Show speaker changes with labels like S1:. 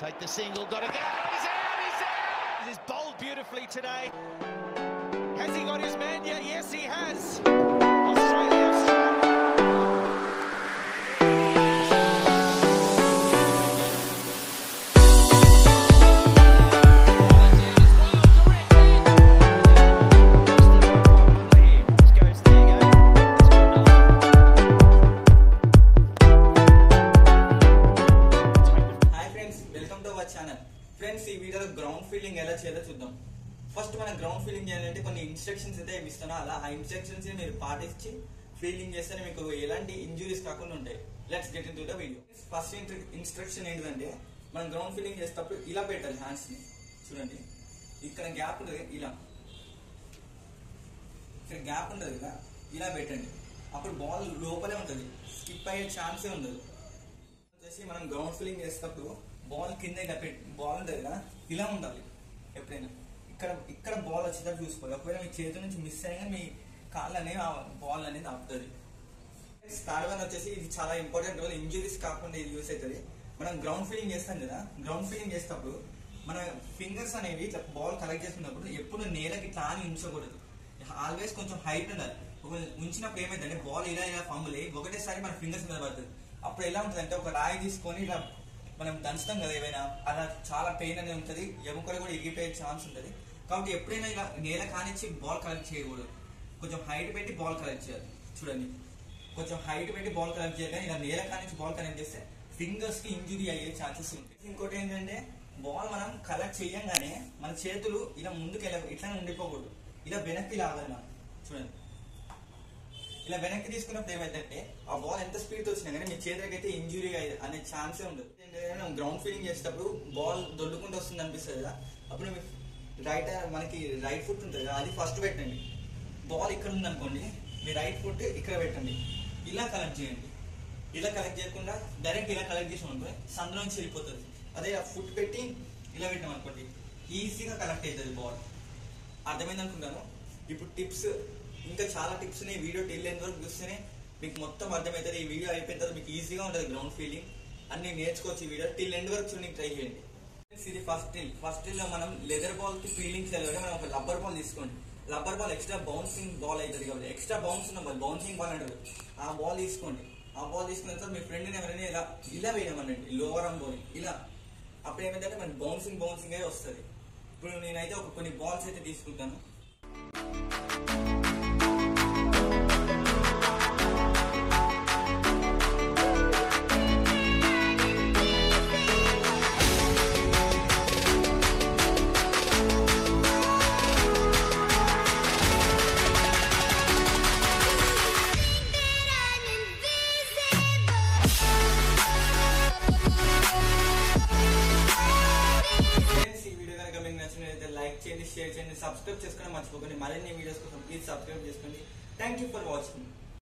S1: Take the single, got to go. He's out, he's out. He's bowled beautifully today. Has he got his man yet? Yes, he has. Australia strong.
S2: Hi friends welcome to our channel friends ఈ వీడియోలో ground feeling ఎలా చేయాలో చూద్దాం first మనం ground feeling చేయాలంటే కొన్ని instructions అయితే ఇస్తానో అలా ఆ ఇన్స్ట్రక్షన్స్ మీరు పాటించి ఫీలింగ్ చేస్తేనే మీకు ఎలాంటి ఇంజురీస్ కాకుండా ఉంటాయి let's get in to the video first instruction ఏంటిదంటే మనం గ్రౌండ్ ఫీలింగ్ చేసేటప్పుడు ఇలా పెట్టాలి హ్యాండ్స్ ని చూడండి ఇక్కడ గ్యాప్ ఉంటుంది ఇలా ఇక్కడ గ్యాప్ ఉంటుంది కదా ఇలా పెట్టండి అప్పుడు బాల్ లోపలే ఉంటుంది స్కిప్ అయ్యే ఛాన్సే ఉండదు వచ్చేసి మనం గ్రౌండ్ ఫీలింగ్ చేసేటప్పుడు బాల్ కింద ఇలా పెట్టి బాల్ ఉంటుంది కదా ఇలా ఉండాలి ఎప్పుడైనా ఇక్కడ ఇక్కడ బాల్ వచ్చేటట్టు చూసుకోవాలి ఒకవేళ మీ చేతి నుంచి మిస్ అయినా మీ కాళ్ళు అనేవి ఆ బాల్ అనేది ఆపుతుంది థర్డ్ వన్ వచ్చేసి ఇది చాలా ఇంపార్టెంట్ రోల్ ఇంజురీస్ కాకుండా ఇది యూస్ అవుతుంది మనం గ్రౌండ్ ఫీలింగ్ చేస్తాం కదా గ్రౌండ్ ఫీలింగ్ చేసేటప్పుడు మన ఫింగర్స్ అనేవి ఇట్లా బాల్ కలెక్ట్ చేసుకున్నప్పుడు ఎప్పుడు నేలకి ఇట్లా అని ఉంచకూడదు ఆల్వేస్ కొంచెం హైట్ ఉండాలి ఒక ఉంచినప్పుడు ఏమైందంటే బాల్ ఇలా ఇలా ఫంబుల్ అయ్యి ఒకటేసారి మన ఫింగర్స్ మీద పడుతుంది అప్పుడు ఎలా ఉంటుంది అంటే ఒక రాయి తీసుకొని ఇలా మనం దంచుతాం కదా ఏమైనా అలా చాలా పెయిన్ అనేది ఉంటుంది ఎముకలు కూడా ఇరిగిపోయే ఛాన్స్ ఉంటుంది కాబట్టి ఎప్పుడైనా ఇలా నేల కానిచ్చి బాల్ కలెక్ట్ చేయకూడదు కొంచెం హైట్ పెట్టి బాల్ కలెక్ట్ చేయాలి చూడండి కొంచెం హైట్ పెట్టి బాల్ కలెక్ట్ చేయాలి కానీ ఇలా నేల కానించి బాల్ కనెక్ట్ చేస్తే ఫింగర్స్ కి ఇంజురీ అయ్యే ఛాన్సెస్ ఉంటాయి ఇంకోటి ఏంటంటే బాల్ మనం కలెక్ట్ చేయంగానే మన చేతులు ఇలా ముందుకు ఇలా ఇట్లా ఉండిపోకూడదు ఇలా వెనక్కి లాగాలి మనం చూడండి ఇలా వెనక్కి తీసుకున్నప్పుడు ఏమైందంటే ఆ బాల్ ఎంత స్పీడ్ వచ్చినా కానీ మీ చేతికి అయితే ఇంజురీ అనే ఛాన్సే ఉండదు గ్రౌండ్ ఫీలింగ్ చేసేటప్పుడు బాల్ దొల్లుకుంటూ వస్తుంది అనిపిస్తుంది కదా అప్పుడు మీ రైట్ మనకి రైట్ ఫుట్ ఉంటుంది కదా అది ఫస్ట్ పెట్టండి బాల్ ఇక్కడ ఉంది అనుకోండి మీ రైట్ ఫుట్ ఇక్కడ పెట్టండి ఇలా కలెక్ట్ చేయండి ఇలా కలెక్ట్ చేయకుండా డైరెక్ట్ ఇలా కలెక్ట్ చేసాం అనుకోండి సందులోంచి వెళ్ళిపోతుంది అదే ఆ ఫుట్ పెట్టి ఇలా పెట్టాం అనుకోండి ఈజీగా కలెక్ట్ అవుతుంది బాల్ అర్థమైంది అనుకుంటాను ఇప్పుడు టిప్స్ ఇంకా చాలా టిప్స్ ఈ వీడియో టిల్ ఎంత వరకు చూస్తేనే మీకు మొత్తం అర్థమవుతుంది ఈ వీడియో అయిపోయిన తర్వాత మీకు ఈజీగా ఉంటుంది గ్రౌండ్ ఫీలింగ్ అన్ని నేర్చుకోవచ్చు ఈ వీడియో టిల్ ఎండ్ వరకు చూడడానికి ట్రై చేయండి Friends, ఇది ఫస్ట్ టిల్ ఫస్ట్ టిల్ లో మనం లెదర్ బాల్ కి ఫీలింగ్ చేయాలి మనం ఒక రబ్బర్ బాల్ తీసుకోండి rubber ball extra bouncing ball అవుతుంది కాబట్టి ఎక్స్ట్రా బౌన్స్ ఉన్న బాల్ బౌన్సింగ్ బాల్ అంటారు ఆ బాల్ తీసుకోండి ఆ బాల్ తీసుకున్న తర్వాత మీ ఫ్రెండ్ ఎవరైనా ఇలా ఇలా వేయమనండి లోవర్ ఆర్మ్ బాల్ ఇలా అప్పుడు ఏమైందంటే మనకి బౌన్సింగ్ బౌన్సింగ్ అయి వస్తుంది ఇప్పుడు నేనైతే ఒక కొన్ని బాల్స్ అయితే తీసుకుంటాను ఫ్రెండ్స్ ఈ వీడియో కనుక మీకు నచ్చినట్లయితే లైక్ చేయండి షేర్ చేయండి సబ్స్క్రైబ్ చేసుకోవడం మర్చిపోకండి మరిన్ని వీడియోస్ కోసం ప్లీజ్ సబ్స్క్రైబ్ చేసుకోండి థ్యాంక్ యూ ఫర్ వాచింగ్